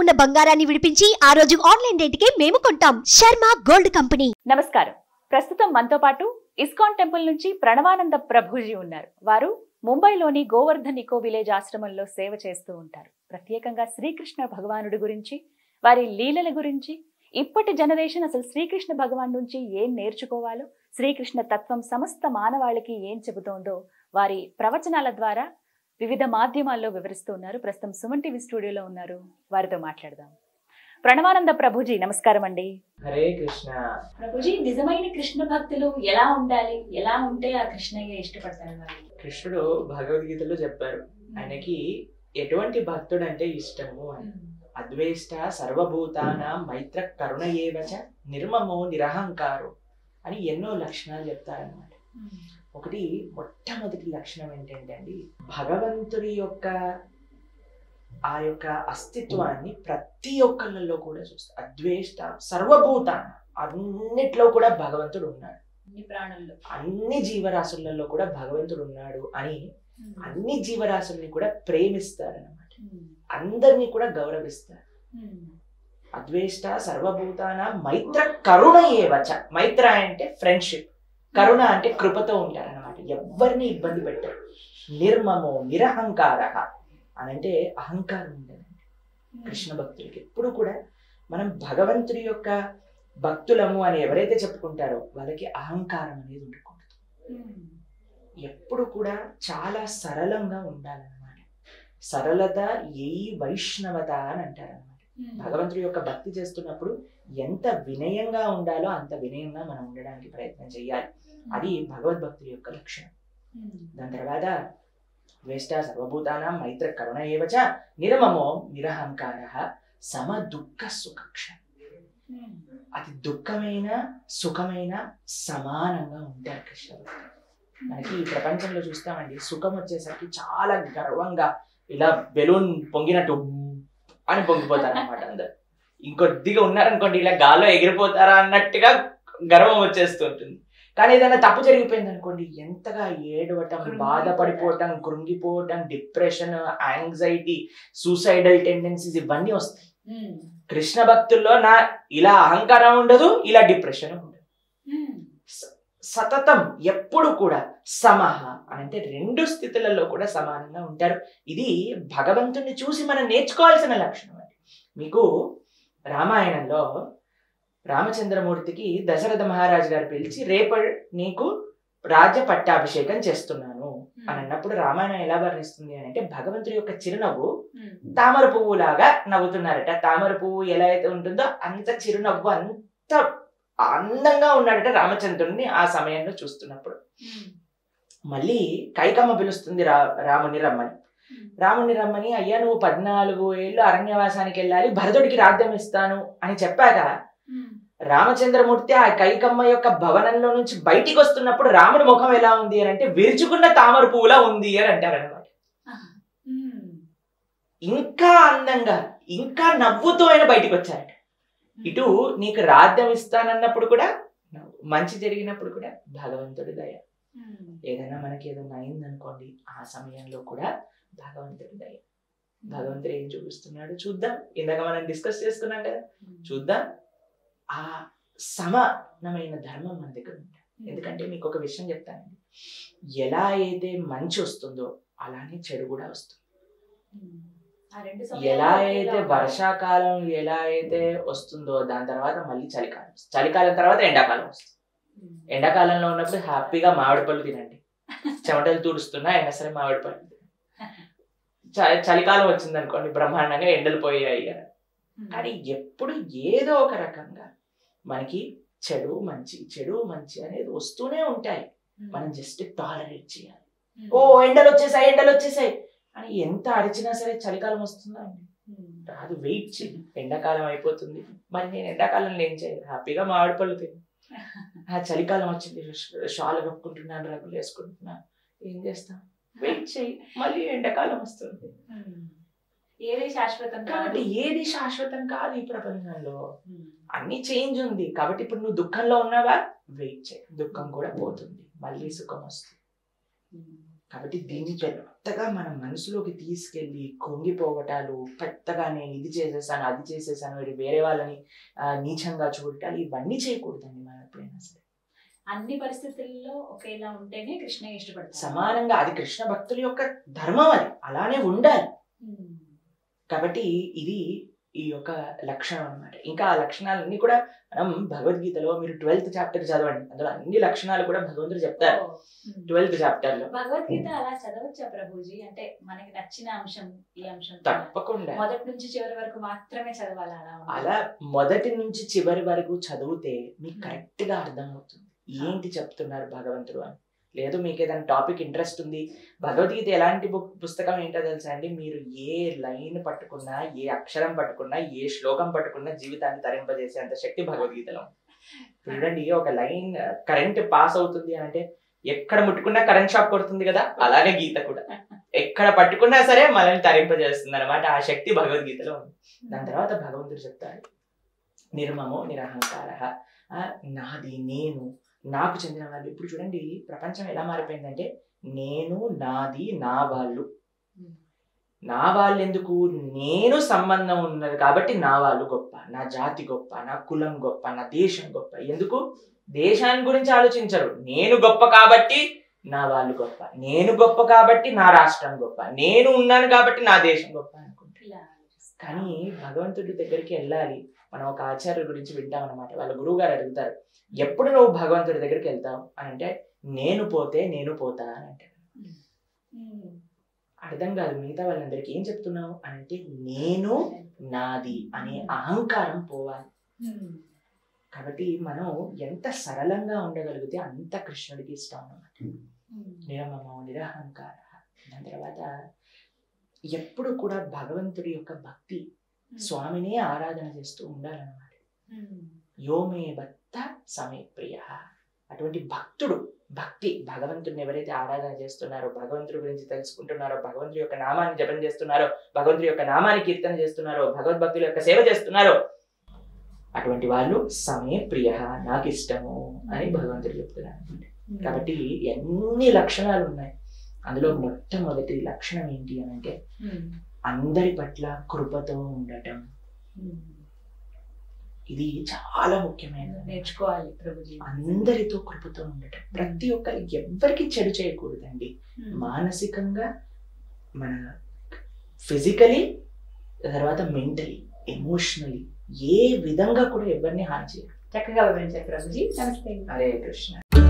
ఉన్న బంగారాన్ని విడిపించి ఆ రోజు ఆన్లైన్ రేటుకే మేము కొంటాం శర్మ గోల్డ్ కంపెనీ నమస్కారం ప్రస్తుతం మనతో పాటు ఇస్కాన్ టెంపుల్ నుంచి ప్రణవానంద ప్రభుజీ ఉన్నారు వారు ముంబైలోని గోవర్ధన్ ఇకో విలేజ్ ఆశ్రమంలో సేవ చేస్తూ ఉంటారు ప్రత్యేకంగా శ్రీకృష్ణ భగవానుడి గురించి వారి లీలల గురించి ఇప్పటి జనరేషన్ అసలు శ్రీకృష్ణ భగవాన్ నుంచి ఏం నేర్చుకోవాలో శ్రీకృష్ణ తత్వం సమస్త మానవాళికి ఏం చెబుతోందో వారి ప్రవచనాల ద్వారా వివిధ మాధ్యమాల్లో వివరిస్తూ ఉన్నారు ప్రస్తుతం సుమన్ టీవీ స్టూడియోలో ఉన్నారు వారితో మాట్లాడదాం ప్రణవానంద ప్రభుజీ నమస్కారం అండి హరే కృష్ణ ప్రభుజీ నిజమైన కృష్ణ భక్తులు ఎలా ఉండాలి ఎలా ఉంటే ఆ కృష్ణయ్య ఇష్టపడతారు వాళ్ళు కృష్ణుడు భగవద్గీతలో చెప్పారు ఆయనకి ఎటువంటి భక్తుడు అంటే ఇష్టము అని అద్వేష్ట సర్వభూతాన మైత్ర కరుణ ఏవచ నిర్మమో నిరహంకారు అని ఎన్నో లక్షణాలు చెప్తారనమాట ఒకటి మొట్టమొదటి లక్షణం ఏంటంటే అండి భగవంతుడి యొక్క ఆ యొక్క అస్తిత్వాన్ని ప్రతి ఒక్కళ్ళలో కూడా చూస్తారు అద్వేష్ట సర్వభూతాన అన్నిట్లో కూడా భగవంతుడు ఉన్నాడు ఈ ప్రాణుల్లో అన్ని జీవరాశులలో కూడా భగవంతుడు ఉన్నాడు అని అన్ని జీవరాశుల్ని కూడా ప్రేమిస్తారనమాట అందరినీ కూడా గౌరవిస్తారు అద్వేష్ట సర్వభూతాన మైత్ర కరుణ ఏవచ మైత్ర అంటే ఫ్రెండ్షిప్ కరుణ అంటే కృపతో ఉంటారన్నమాట ఎవరిని ఇబ్బంది పెట్టారు నిర్మమో నిరహంకార అని అంటే అహంకారం ఉండదండి కృష్ణ భక్తులకి ఎప్పుడు కూడా మనం భగవంతుడి యొక్క భక్తులము అని ఎవరైతే చెప్పుకుంటారో వాళ్ళకి అహంకారం అనేది ఉండకూడదు ఎప్పుడు కూడా చాలా సరళంగా ఉండాలన్నమాట సరళత ఏ వైష్ణవత అని అంటారన్నమాట భగవంతుడి యొక్క భక్తి చేస్తున్నప్పుడు ఎంత వినయంగా ఉండాలో అంత వినయంగా మనం ఉండడానికి ప్రయత్నం చేయాలి అది భగవద్భక్తుడి యొక్క లక్షణం దాని తర్వాత వేష్ట సర్వభూతానాం మైత్ర కరుణ ఏవచ నిర్మమో నిరహంకార సమ దుఃఖ సుఖక్ష అది దుఃఖమైన సుఖమైన సమానంగా ఉంటారు కృష్ణ భక్తులు. మనకి ఈ ప్రపంచంలో చూస్తామండి సుఖం వచ్చేసరికి చాలా గర్వంగా ఇలా బెలూన్ పొంగినట్టు అని పొంగిపోతారు అనమాట అందరు ఇంకొద్దిగా ఉన్నారనుకోండి ఇలా గాల్లో ఎగిరిపోతారా అన్నట్టుగా గర్వం వచ్చేస్తుంటుంది కానీ ఏదైనా తప్పు జరిగిపోయింది అనుకోండి ఎంతగా ఏడవటం కృంగిపోతారు. బాధపడిపోవటం కృంగిపోవటం డిప్రెషన్ యాంగ్జైటీ సూసైడల్ టెండెన్సీస్ ఇవన్నీ వస్తాయి కృష్ణ భక్తుల్లో నా ఇలా అహంకారం ఉండదు ఇలా డిప్రెషన్ ఉండదు సతతం ఎప్పుడు కూడా సమహ అని అంటే రెండు స్థితులలో కూడా సమానంగా ఉంటారు ఇది భగవంతుణ్ణి చూసి మనం నేర్చుకోవాల్సిన లక్షణం అండి మీకు రామాయణంలో రామచంద్రమూర్తికి దశరథ మహారాజు గారు పిలిచి రేప నీకు రాజ్య పట్టాభిషేకం చేస్తున్నాను అని అన్నప్పుడు రామాయణం ఎలా వర్ణిస్తుంది అని అంటే భగవంతుడి యొక్క చిరునవ్వు తామర పువ్వులాగా నవ్వుతున్నారట తామర పువ్వు ఎలా అయితే ఉంటుందో అంత చిరునవ్వు అంత అందంగా ఉన్నాడట రామచంద్రుడిని ఆ సమయంలో చూస్తున్నప్పుడు మళ్ళీ కైకమ్మ పిలుస్తుంది రా రాముని రమ్మని రాముని రమ్మని అయ్యా నువ్వు పద్నాలుగు ఏళ్ళు అరణ్యవాసానికి వెళ్ళాలి భరతుడికి రాజ్యం ఇస్తాను అని చెప్పాక రామచంద్రమూర్తి ఆ కైకమ్మ యొక్క భవనంలో నుంచి బయటికి వస్తున్నప్పుడు రాముని ముఖం ఎలా ఉంది అని అంటే విరుచుకున్న తామర పువ్వులా ఉంది అని అంటారు అనమాట ఇంకా అందంగా ఇంకా నవ్వుతూ ఆయన బయటికి వచ్చారట ఇటు నీకు రాజ్యం ఇస్తానన్నప్పుడు కూడా నవ్వు. మంచి జరిగినప్పుడు కూడా భగవంతుడి దయ ఏదైనా మనకి ఏదైనా అయిందనుకోండి ఆ సమయంలో కూడా భగవంతుడి దయ భగవంతుడు ఏం చూపిస్తున్నాడు చూద్దాం ఇందాక మనం డిస్కస్ చేసుకున్నాం కదా చూద్దాం ఆ సమానమైన ధర్మం మన దగ్గర ఉంటుంది ఎందుకంటే మీకు ఒక విషయం చెప్తానండి ఎలా అయితే మంచి వస్తుందో అలానే చెడు కూడా వస్తుంది ఎలా అయితే వర్షాకాలం ఎలా అయితే వస్తుందో దాని తర్వాత మళ్ళీ చలికాలం వస్తుంది. చలికాలం తర్వాత ఎండాకాలం వస్తుంది ఎండాకాలంలో ఉన్నప్పుడు హ్యాపీగా మామిడి పళ్ళు తినండి చెమటలు తుడుస్తున్నా అయినా సరే మామిడి పళ్ళు తినండి. చ- చలికాలం వచ్చింది అనుకోండి బ్రహ్మాండంగా ఎండలు పోయాయి అని కానీ ఎప్పుడు ఏదో ఒక రకంగా మనకి చెడు మంచి చెడు మంచి అనేది వస్తూనే ఉంటాయి మనం జస్ట్ టాలరేట్ చేయాలి ఓ ఎండలు వచ్చేసాయి ఎండలు వచ్చేసాయి అని ఎంత అరిచినా సరే చలికాలం వస్తుందా అండి రాదు వెయిట్ చేయి ఎండాకాలం అయిపోతుంది మరి నేను ఎండాకాలంలో ఏం చేయాలి హ్యాపీగా మామిడి పళ్ళు తిని ఆ చలికాలం వచ్చింది ష- షాల్ కప్పుకుంటున్నాను రగ్గులు వేసుకుంటున్నాను ఏం చేస్తాం వెయిట్ చేయి మళ్ళీ ఎండాకాలం వస్తుంది ఏది శాశ్వతం కాబట్టి ఏది శాశ్వతం కాదు ఈ ప్రపంచంలో అన్ని చేంజ్ ఉంది కాబట్టి ఇప్పుడు నువ్వు దుఃఖంలో ఉన్నావా వెయిట్ చేయి దుఃఖం కూడా పోతుంది మళ్ళీ సుఖం వస్తుంది కాబట్టి దీన్ని పెద్దగా మన మనసులోకి తీసుకెళ్ళి కుంగిపోవటాలు పెద్దగా నేను ఇది చేసేసాను అది చేసేసాను ఇది వేరే వాళ్ళని ఆ, నీచంగా చూడటాలు ఇవన్నీ చేయకూడదండి మనం ఎప్పుడైనా సరే అన్ని పరిస్థితుల్లో ఒకేలా ఉంటేనే కృష్ణ ఇష్టపడతారు సమానంగా అది కృష్ణ భక్తుల యొక్క ధర్మం అది అలానే ఉండాలి ఉమ్. కాబట్టి ఇది ఈ యొక్క లక్షణం అన్నమాట ఇంకా ఆ లక్షణాలన్నీ కూడా మనం భగవద్గీతలో మీరు ట్వెల్త్ చాప్టర్ చదవండి అందులో అన్ని లక్షణాలు కూడా భగవంతుడు చెప్తారు ఓ. ఉమ్. ట్వెల్త్ చాప్టర్ లో భగవద్గీత అలా చదవచ్చా ప్రభుజీ అంటే మనకి నచ్చిన అంశం ఈ అంశం తప్పకుండా మొదటి నుంచి చివరి వరకు మాత్రమే చదవాలి అలా ఉండాలి. అలా మొదటి నుంచి చివరి వరకు చదివితే మీకు కరెక్ట్ గా అర్థమవుతుంది ఏంటి చెప్తున్నారు భగవంతుడు అని లేదు మీకు ఏదైనా టాపిక్ ఇంట్రెస్ట్ ఉంది భగవద్గీత ఎలాంటి బుక్ పుస్తకం ఏంటో తెలుసా అండి మీరు ఏ లైన్ పట్టుకున్నా ఏ అక్షరం పట్టుకున్నా ఏ శ్లోకం పట్టుకున్నా జీవితాన్ని తరింపజేసే అంత శక్తి భగవద్గీతలో ఉంది. చూడండి ఒక లైన్ కరెంట్ పాస్ అవుతుంది అని అంటే ఎక్కడ ముట్టుకున్నా కరెంట్ షాక్ కొడుతుంది కదా అలానే గీత కూడా ఎక్కడ పట్టుకున్నా సరే మనల్ని తరింపజేస్తుంది అనమాట ఆ శక్తి భగవద్గీతలో ఉంది దాని తర్వాత భగవంతుడు చెప్తాడు నిర్మమో నిరహంకార ఆ, నాది నేను నాకు చెందిన వాళ్ళు ఇప్పుడు చూడండి ప్రపంచం ఎలా మారిపోయిందంటే నేను నాది నా వాళ్ళు ఉమ్. నా వాళ్ళు ఎందుకు నేను సంబంధం ఉన్నది కాబట్టి నా వాళ్ళు గొప్ప నా జాతి గొప్ప నా కులం గొప్ప నా దేశం గొప్ప ఎందుకు దేశాన్ని గురించి ఆలోచించరు నేను గొప్ప కాబట్టి నా వాళ్ళు గొప్ప నేను గొప్ప కాబట్టి నా రాష్ట్రం గొప్ప నేను ఉన్నాను కాబట్టి నా దేశం గొప్ప అనుకుంటారు ఇలా ఆలోచిస్తారు. కానీ భగవంతుడి దగ్గరికి వెళ్ళాలి మనం ఒక ఆచార్యుల గురించి వింటాం అనమాట వాళ్ళ గురువు గారు అడుగుతారు ఎప్పుడు నువ్వు భగవంతుడి దగ్గరికి వెళ్తావు అని అంటే నేను పోతే నేను పోతా అని అంటారు ఉమ్. అర్థం కాదు మిగతా వాళ్ళందరికీ ఏం చెప్తున్నావు అని అంటే నేను నాది అనే అహంకారం పోవాలి ఉమ్. కాబట్టి మనం ఎంత సరళంగా ఉండగలిగితే అంత కృష్ణుడికి ఇష్టం అన్నమాట ఉమ్. నిరమమో నిరహంకార దాని తర్వాత ఎప్పుడు కూడా భగవంతుడి యొక్క భక్తి స్వామినే ఆరాధన చేస్తూ ఉండాలన్నమాట ఉమ్. యోమే భక్త సమే ప్రియ అటువంటి భక్తుడు భక్తి భగవంతుడిని ఎవరైతే ఆరాధన చేస్తున్నారో భగవంతుడి గురించి తెలుసుకుంటున్నారో భగవంతుడి యొక్క నామాన్ని జపం చేస్తున్నారో భగవంతుడి యొక్క నామాన్ని కీర్తన చేస్తున్నారో భగవద్భక్తుల యొక్క సేవ చేస్తున్నారో అటువంటి వాళ్ళు సమే ప్రియ నాకు ఇష్టము అని భగవంతుడు చెప్తున్నారు ఉమ్. కాబట్టి ఎన్ని లక్షణాలు ఉన్నాయి అందులో మొట్టమొదటి లక్షణం ఏంటి అని అంటే ఉమ్. అందరి పట్ల కృపతో ఉండటం ఉమ్. ఇది చాలా ముఖ్యమైనది నేర్చుకోవాలి ప్రభుజీ అందరితో కృపతో ఉండటం ప్రతి ఒక్కరి ఎవ్వరికి చెడు చేయకూడదండి ఉమ్. మానసికంగా మన ఫిజికలీ తర్వాత మెంటలీ ఎమోషనలీ ఏ విధంగా కూడా ఎవరిని హాని చేయరు చక్కగా వివరించారు ప్రభుజీ నమస్తే హరే కృష్ణ